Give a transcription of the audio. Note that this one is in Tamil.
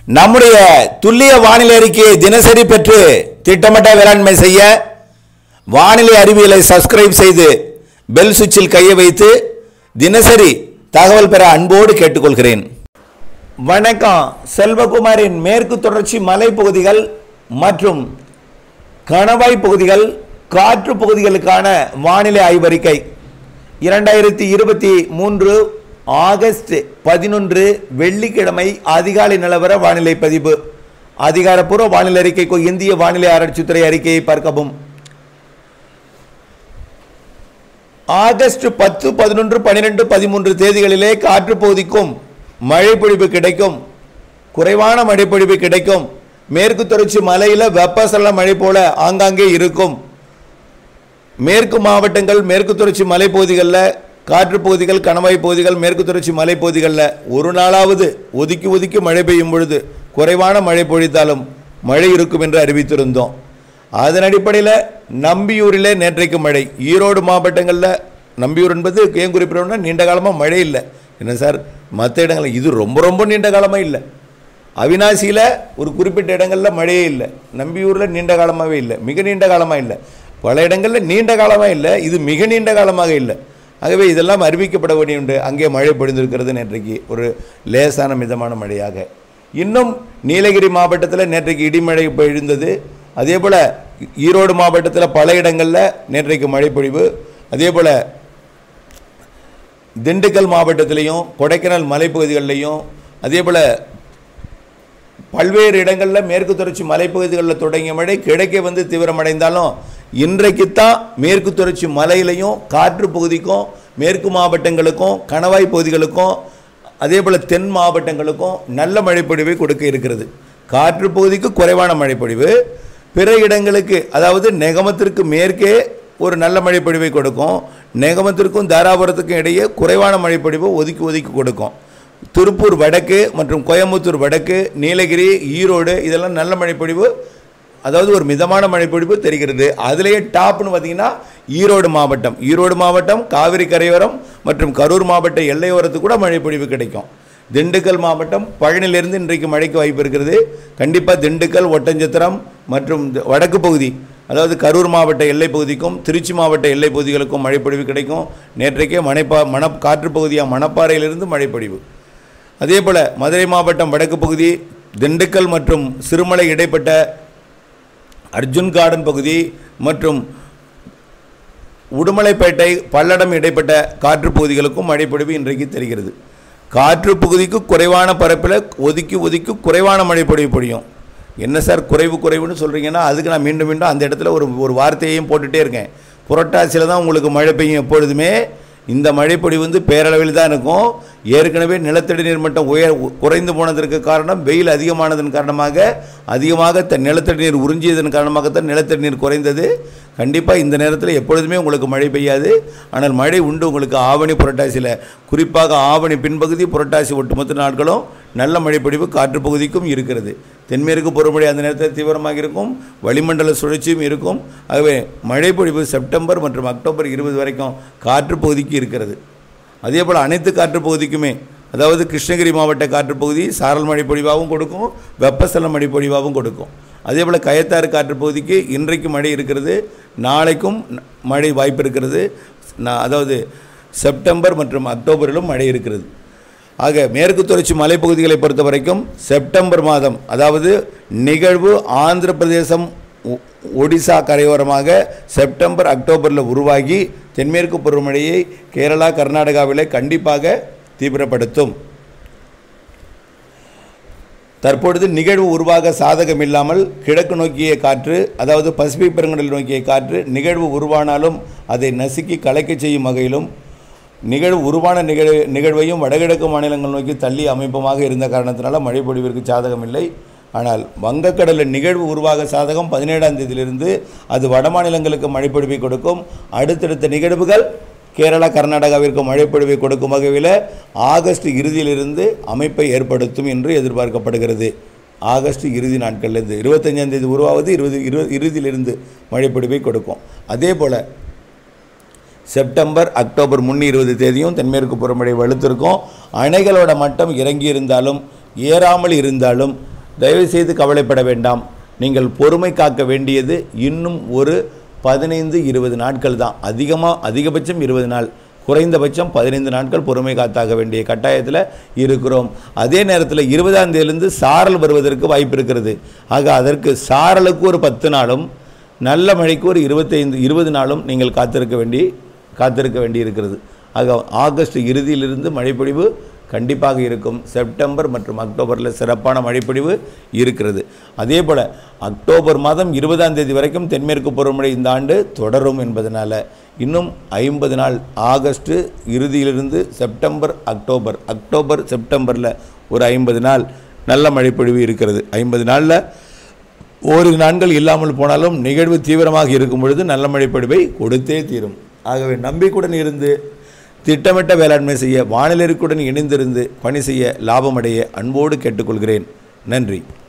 நம்முடைய துல்லிய வானிலை அறிக்கையை தினசரி பெற்று திட்டமிட்ட வேளாண்மை செய்ய வானிலை அறிவியலை சப்ஸ்கிரைப் செய்து பெல் சுவிட்சில் கையை வைத்து தினசரி தகவல் பெற அன்போடு கேட்டுக்கொள்கிறேன் வணக்கம் செல்வகுமாரின் மேற்கு தொடர்ச்சி மலைப்பகுதிகள் மற்றும் கணவாய் பகுதிகள் காற்று பகுதிகளுக்கான வானிலை ஆய்வறிக்கை இரண்டாயிரத்தி இருபத்தி மூன்று ஆகஸ்ட் பதினொன்று வெள்ளிக்கிழமை அதிகாலை நிலவர வானிலை பதிவு அதிகாரப்பூர்வ வானிலை அறிக்கைக்கு இந்திய வானிலை ஆராய்ச்சித்துறை அறிக்கையை பார்க்கவும் ஆகஸ்ட் பத்து பதினொன்று பன்னிரெண்டு பதிமூன்று தேதிகளிலே காற்று பகுதிக்கும் மழை பொழிவு கிடைக்கும் குறைவான மழை பொழிவு கிடைக்கும் மேற்கு தொடர்ச்சி மலையில் வெப்பசலன மழை போல ஆங்காங்கே இருக்கும் மேற்கு மாவட்டங்கள் மேற்கு தொடர்ச்சி மலைப்பகுதிகளில் காற்று பகுதிகள் கணவாய் பகுதிகள் மேற்கு தொடர்ச்சி மலைப்பகுதிகளில் ஒரு நாளாவது ஒதுக்கி ஒதுக்கி மழை பெய்யும் பொழுது குறைவான மழை பொழித்தாலும் மழை இருக்கும் என்று அறிவித்திருந்தோம் அதன் அடிப்படையில் நம்பியூரில் நேற்றைக்கு மழை ஈரோடு மாவட்டங்களில் நம்பியூர் என்பது ஏன் குறிப்பிடணும்னா நீண்ட காலமாக மழை இல்லை என்ன சார் மற்ற இடங்களில் இது ரொம்ப ரொம்ப நீண்ட காலமாக இல்லை அவினாசியில் ஒரு குறிப்பிட்ட இடங்களில் மழையே இல்லை நம்பியூரில் நீண்ட காலமாகவே இல்லை மிக நீண்ட காலமாக இல்லை பல இடங்களில் நீண்ட காலமாக இல்லை இது மிக நீண்ட காலமாக இல்லை ஆகவே இதெல்லாம் அறிவிக்கப்பட வேண்டியுண்டு அங்கே மழை பொழிந்திருக்கிறது நேற்றைக்கு ஒரு லேசான மிதமான மழையாக இன்னும் நீலகிரி மாவட்டத்தில் நேற்றைக்கு இடிமழை பொழிந்தது அதே போல் ஈரோடு மாவட்டத்தில் பல இடங்களில் நேற்றைக்கு மழை பொழிவு அதே போல் திண்டுக்கல் மாவட்டத்திலையும் கொடைக்கானல் மலைப்பகுதிகளிலையும் அதே போல் பல்வேறு இடங்களில் மேற்கு தொடர்ச்சி மலைப்பகுதிகளில் தொடங்கிய மழை கிழக்கே வந்து தீவிரமடைந்தாலும் இன்றைக்குத்தான் மேற்கு தொடர்ச்சி மலையிலையும் காற்று பகுதிக்கும் மேற்கு மாவட்டங்களுக்கும் கணவாய் பகுதிகளுக்கும் அதே போல் தென் மாவட்டங்களுக்கும் நல்ல மழைப்பொழிவை கொடுக்க இருக்கிறது காற்று பகுதிக்கு குறைவான மழைப்பொழிவு பிற இடங்களுக்கு அதாவது நெகமத்திற்கு மேற்கே ஒரு நல்ல மழைப்பொழிவை கொடுக்கும் நெகமத்திற்கும் தாராபுரத்துக்கும் இடையே குறைவான மழைப்பொழிவை ஒதுக்கி ஒதுக்கி கொடுக்கும் திருப்பூர் வடக்கு மற்றும் கோயம்புத்தூர் வடக்கு நீலகிரி ஈரோடு இதெல்லாம் நல்ல மழைப்பொழிவு அதாவது ஒரு மிதமான மழைப்பொழிவு தெரிகிறது அதுலேயே டாப்னு பார்த்தீங்கன்னா ஈரோடு மாவட்டம் ஈரோடு மாவட்டம் காவிரி கரையோரம் மற்றும் கரூர் மாவட்ட எல்லையோரத்துக்கு கூட மழைப்பொழிவு கிடைக்கும் திண்டுக்கல் மாவட்டம் பழனியிலிருந்து இன்றைக்கு மழைக்கு வாய்ப்பு இருக்கிறது கண்டிப்பாக திண்டுக்கல் ஒட்டஞ்சத்திரம் மற்றும் தி- வடக்கு பகுதி அதாவது கரூர் மாவட்ட எல்லை பகுதிக்கும் திருச்சி மாவட்ட எல்லை பகுதிகளுக்கும் மழைப்பொழிவு கிடைக்கும் நேற்றைக்கே மணைப்பா மண காற்று பகுதியாக மணப்பாறையிலிருந்து மழைப்பொழிவு அதே போல் மதுரை மாவட்டம் வடக்கு பகுதி திண்டுக்கல் மற்றும் சிறுமலை இடைப்பட்ட அர்ஜுன் கார்டன் பகுதி மற்றும் உடுமலைப்பேட்டை பல்லடம் இடைப்பட்ட காற்று பகுதிகளுக்கும் மழைப்பொழிவு இன்றைக்கு தெரிகிறது காற்று பகுதிக்கு குறைவான பரப்பில் ஒதுக்கி ஒதுக்கி குறைவான மழைப்பொழிவு பொழியும் என்ன சார் குறைவு குறைவுன்னு சொல்கிறீங்கன்னா அதுக்கு நான் மீண்டும் மீண்டும் அந்த இடத்துல ஒரு ஒரு வார்த்தையையும் போட்டுகிட்டே இருக்கேன் புரட்டாசியில் தான் உங்களுக்கு மழை பெய்யும் எப்பொழுதுமே இந்த மழைப்பொழிவு வந்து பேரளவில் தான் இருக்கும் ஏற்கனவே நிலத்தடி நீர் மட்டம் உயர் உ- குறைந்து போனதற்கு காரணம் வெயில் அதிகமானதன் காரணமாக அதிகமாக த நிலத்தடி நீர் உறிஞ்சியதன் காரணமாகத்தான் நிலத்தடி நீர் குறைந்தது கண்டிப்பாக இந்த நேரத்தில் எப்பொழுதுமே உங்களுக்கு மழை பெய்யாது ஆனால் மழை உண்டு உங்களுக்கு ஆவணி புரட்டாசியில் குறிப்பாக ஆவணி பின்பகுதி புரட்டாசி ஒட்டுமொத்த நாட்களும் நல்ல மழைப்பொழிவு காற்று பகுதிக்கும் இருக்கிறது தென்மேற்கு பருவமழை அந்த நேரத்தில் தீவிரமாக இருக்கும் வளிமண்டல சுழற்சியும் இருக்கும் ஆகவே மழைப்பொழிவு செப்டம்பர் மற்றும் அக்டோபர் இருபது வரைக்கும் காற்று பகுதிக்கு இருக்கிறது அதே போல் அனைத்து காற்று பகுதிக்குமே அதாவது கிருஷ்ணகிரி மாவட்ட காற்று பகுதி சாரல் மழை பொழிவாகவும் கொடுக்கும் வெப்பசலன மழை பொழிவாகவும் கொடுக்கும் அதே போல் கயத்தாறு காற்று பகுதிக்கு இன்றைக்கு மழை இருக்கிறது நாளைக்கும் ந- மழை வாய்ப்பு இருக்கிறது நா- அதாவது செப்டம்பர் மற்றும் அக்டோபரிலும் மழை இருக்கிறது ஆக மேற்கு தொடர்ச்சி மலைப்பகுதிகளை பொறுத்த வரைக்கும் செப்டம்பர் மாதம் அதாவது நிகழ்வு ஆந்திர பிரதேசம் ஒ- ஒடிசா கரையோரமாக செப்டம்பர் அக்டோபரில் உருவாகி தென்மேற்கு பருவமழையை கேரளா கர்நாடகாவிலே கண்டிப்பாக தீவிரப்படுத்தும் தற்பொழுது நிகழ்வு உருவாக சாதகம் இல்லாமல் கிழக்கு நோக்கிய காற்று அதாவது பசிபிக் பெருங்கடல் நோக்கிய காற்று நிகழ்வு உருவானாலும் அதை நசுக்கி கலைக்கச் செய்யும் வகையிலும் நிகழ்வு உருவான நிகழ் நிகழ்வையும் வடகிழக்கு மாநிலங்கள் நோக்கி தள்ளி அமைப்புமாக இருந்த காரணத்தினால மழை பொழிவிற்கு சாதகம் இல்லை ஆனால் வங்கக்கடலில் நிகழ்வு உருவாக சாதகம் பதினேழாம் தேதியிலிருந்து அது வட மாநிலங்களுக்கு மழைப்பொழிவை கொடுக்கும் அடுத்தடுத்த நிகழ்வுகள் கேரளா கர்நாடகாவிற்கு மழைப்பொழிவை கொடுக்கும் வகையில் ஆகஸ்ட் இறுதியிலிருந்து அமைப்பை ஏற்படுத்தும் என்று எதிர்பார்க்கப்படுகிறது ஆகஸ்ட் இறுதி நாட்கள்லேருந்து இருபத்தஞ்சாம் தேதி உருவாவது இருபது இரு இறுதியிலிருந்து மழைப்பொழிவை கொடுக்கும் அதே போல் செப்டம்பர் அக்டோபர் முன்னு இருபது தேதியும் தென்மேற்கு பருவமழை வலுத்திருக்கும் அணைகளோட மட்டம் இறங்கி இருந்தாலும் ஏறாமல் இருந்தாலும் தயவுசெய்து கவலைப்பட வேண்டாம் நீங்கள் பொறுமை காக்க வேண்டியது இன்னும் ஒரு பதினைந்து இருபது நாட்கள் தான் அதிகமாக அதிகபட்சம் இருபது நாள் குறைந்தபட்சம் பதினைந்து நாட்கள் பொறுமை காத்தாக வேண்டிய கட்டாயத்தில் இருக்கிறோம் அதே நேரத்தில் இருபதாம் தேதியிலிருந்து சாரல் வருவதற்கு வாய்ப்பு இருக்கிறது ஆக அதற்கு சாரலுக்கு ஒரு பத்து நாளும் நல்ல மழைக்கு ஒரு இருபத்தைந்து இருபது நாளும் நீங்கள் காத்திருக்க வேண்டி காத்திருக்க வேண்டி இருக்கிறது ஆக ஆகஸ்ட் இறுதியிலிருந்து மழைப்பொழிவு கண்டிப்பாக இருக்கும் செப்டம்பர் மற்றும் அக்டோபரில் சிறப்பான மழைப்பொழிவு இருக்கிறது அதே போல் அக்டோபர் மாதம் இருபதாம் தேதி வரைக்கும் தென்மேற்கு பருவமழை இந்த ஆண்டு தொடரும் என்பதனால் இன்னும் ஐம்பது நாள் ஆகஸ்ட் இறுதியிலிருந்து செப்டம்பர் அக்டோபர் அக்டோபர் செப்டம்பரில் ஒரு ஐம்பது நாள் நல்ல மழைப்பொழிவு இருக்கிறது ஐம்பது நாளில் ஓரிரு நாட்கள் இல்லாமல் போனாலும் நிகழ்வு தீவிரமாக இருக்கும் பொழுது நல்ல மழைப்பொழிவை கொடுத்தே தீரும் ஆகவே நம்பிக்கையுடன் இருந்து திட்டமிட்ட வேளாண்மை செய்ய வானிலை அறிக்கையுடன் இணைந்திருந்து பணி செய்ய லாபமடைய அன்போடு கேட்டுக்கொள்கிறேன் நன்றி